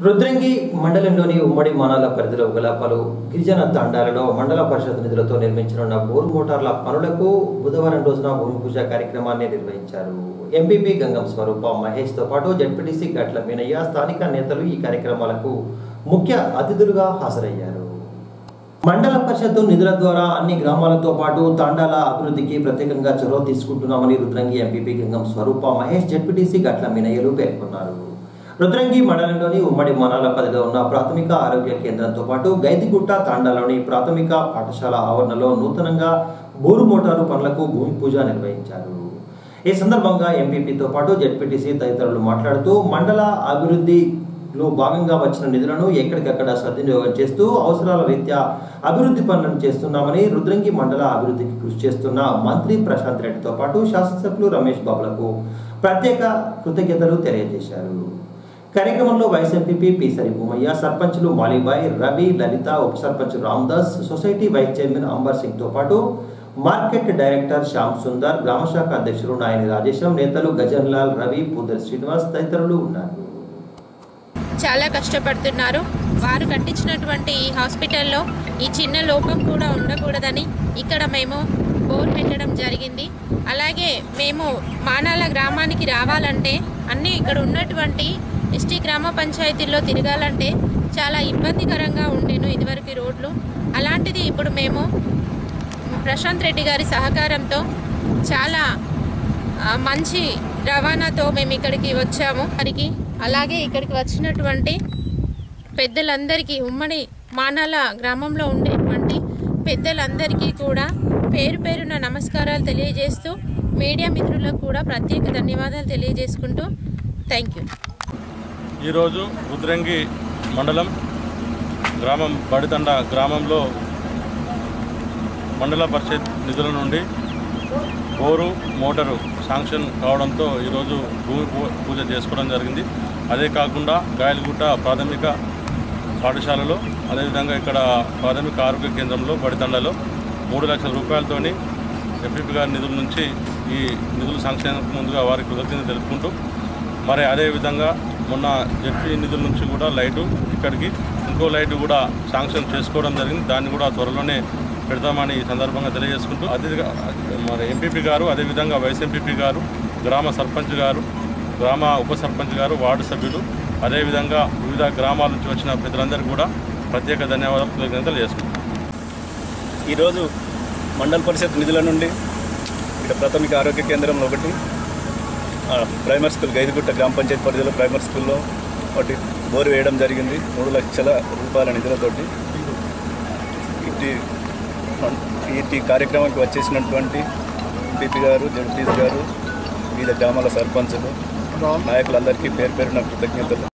రుద్రంగి మండలంలోని ఉమ్మడి మానాల పరిధిలో గల పలు గిరిజన తాండాలలో మండల పరిషత్ నిధులతో నిర్మించనున్న బోరు మోటార్ల పనులకు బుధవారం రోజున భూమి పూజ కార్యక్రమాన్ని నిర్వహించారు ఎంపీపీ గంగం స్వరూప మహేష్ తో పాటు జడ్పీటీసీ గట్ల మీనయ్య స్థానిక నేతలు ఈ కార్యక్రమాలకు ముఖ్య అతిథులుగా హాజరయ్యారు మండల పరిషత్తు నిధుల ద్వారా అన్ని గ్రామాలతో పాటు తాండాల అభివృద్ధికి ప్రత్యేకంగా చొరవ తీసుకుంటున్నామని రుద్రంగి ఎంపీపీ గంగం స్వరూప మహేష్ జడ్పీటీసీ గట్ల మీనయ్యలు పేర్కొన్నారు రుద్రంగి మండలంలోని ఉమ్మడి మనాల పదిలో ఉన్న ప్రాథమిక ఆరోగ్య కేంద్రంతో పాటు గైదిగుట్ట తాండాలోని ప్రాథమిక పాఠశాల ఆవరణలో నూతనంగా బోరు మోటారు పనులకు భూమి పూజ నిర్వహించారు ఈ సందర్భంగా ఎంపీపీతో పాటు జడ్పీటీసీ తదితరులు మాట్లాడుతూ మండల అభివృద్ధిలో భాగంగా వచ్చిన నిధులను ఎక్కడికక్కడ సద్వినియోగం చేస్తూ అవసరాల రీత్యా అభివృద్ధి పనులను చేస్తున్నామని రుద్రంగి మండల అభివృద్ధికి కృషి చేస్తున్న మంత్రి ప్రశాంత్ రెడ్డితో పాటు శాసనసభ్యులు రమేష్ బాబులకు ప్రత్యేక కృతజ్ఞతలు తెలియజేశారు కార్యక్రమంలో వైస్ ఎంపీపీ పి సరిభూమయ్య సర్పంచులు మాలిబాయ్ రవి లలిత ఉప sarpanch Ramdas society vice chairman Ambar Singh తో పాటు మార్కెట్ డైరెక్టర్ శ్యామ్ సుందర్ గ్రామశాఖ అధ్యక్షులు నాయని రాజేశం నేతలు గజన్ లాల్ రవి పూదర్ శ్రీనివాస్ తదితరులు ఉన్నారు చాలా కష్టపడుతున్నారు వారు కట్టించినటువంటి ఈ హాస్పిటల్లో ఈ చిన్న లోపం కూడా ఉండకూడదని ఇక్కడ మేము బోర్ పెట్టడం జరిగింది అలాగే మేము మానాల గ్రామానికి రావాలంటే అన్నీ ఇక్కడ ఉన్నటువంటి ఎస్టీ గ్రామ పంచాయతీల్లో తిరగాలంటే చాలా ఇబ్బందికరంగా ఉండేను ఇదివరకు ఈ రోడ్లు అలాంటిది ఇప్పుడు మేము ప్రశాంత్ రెడ్డి గారి సహకారంతో చాలా ఆ, మంచి రవాణాతో మేము ఇక్కడికి వచ్చాము వారికి అలాగే ఇక్కడికి వచ్చినటువంటి పెద్దలందరికీ ఉమ్మడి మానాల గ్రామంలో ఉండేటువంటి పెద్దలందరికీ కూడా పేరు పేరున నమస్కారాలు తెలియజేస్తూ మీడియా మిత్రులకు కూడా ప్రత్యేక ధన్యవాదాలు తెలియజేసుకుంటూ థ్యాంక్ యూ ఈరోజు రుద్రంగి మండలం గ్రామం బడితండ గ్రామంలో మండల పరిషత్ నిధుల నుండి బోరు మోటారు శాంక్షన్ కావడంతో ఈరోజు భూమి పూ- పూజ చేసుకోవడం జరిగింది అదే కాకుండా గాయలగుట్ట ప్రాథమిక పాఠశాలలో అదేవిధంగా ఇక్కడ ప్రాథమిక ఆరోగ్య కేంద్రంలో బడితండలో మూడు లక్షల రూపాయలతోని ఎంపీపీ గారి నిధుల నుంచి ఈ నిధులు శాంక్షన్ ముందుగా వారికి కృతజ్ఞత తెలుపుకుంటూ మరి అదేవిధంగా మొన్న జడ్పీ నిధుల నుంచి కూడా లైటు ఇక్కడికి ఇంకో లైటు కూడా శాంక్షన్ చేసుకోవడం జరిగింది దాన్ని కూడా త్వరలోనే పెడతామని ఈ సందర్భంగా తెలియజేసుకుంటూ అదే మరి ఎంపీపీ గారు అదేవిధంగా వైస్ ఎంపీపీ గారు గ్రామ సర్పంచ్ గారు గ్రామ ఉప సర్పంచ్ గారు వార్డు సభ్యులు అదేవిధంగా వివిధ గ్రామాల నుంచి వచ్చిన ప్రజలందరికీ కూడా ప్రత్యేక ధన్యవాదాలు కృతజ్ఞతలు చేసుకుంటాం ఈరోజు మండల పరిషత్ నిధుల నుండి ఇక్కడ ప్రాథమిక ఆరోగ్య కేంద్రంలో ఒకటి ఆ, ప్రైమరీ స్కూల్ గైదిగుట్ట గ్రామ పంచాయతీ పరిధిలో ప్రైమరీ స్కూల్లో ఒకటి బోరు వేయడం జరిగింది మూడు లక్షల రూపాయల నిధులతోటి ఇటు ఇటు కార్యక్రమానికి వచ్చేసినటువంటి ఎంపీపీ గారు జడ్పీస్ గారు వివిధ గ్రామాల సర్పంచులు నాయకులందరికీ పేరు పేరున కృతజ్ఞతలు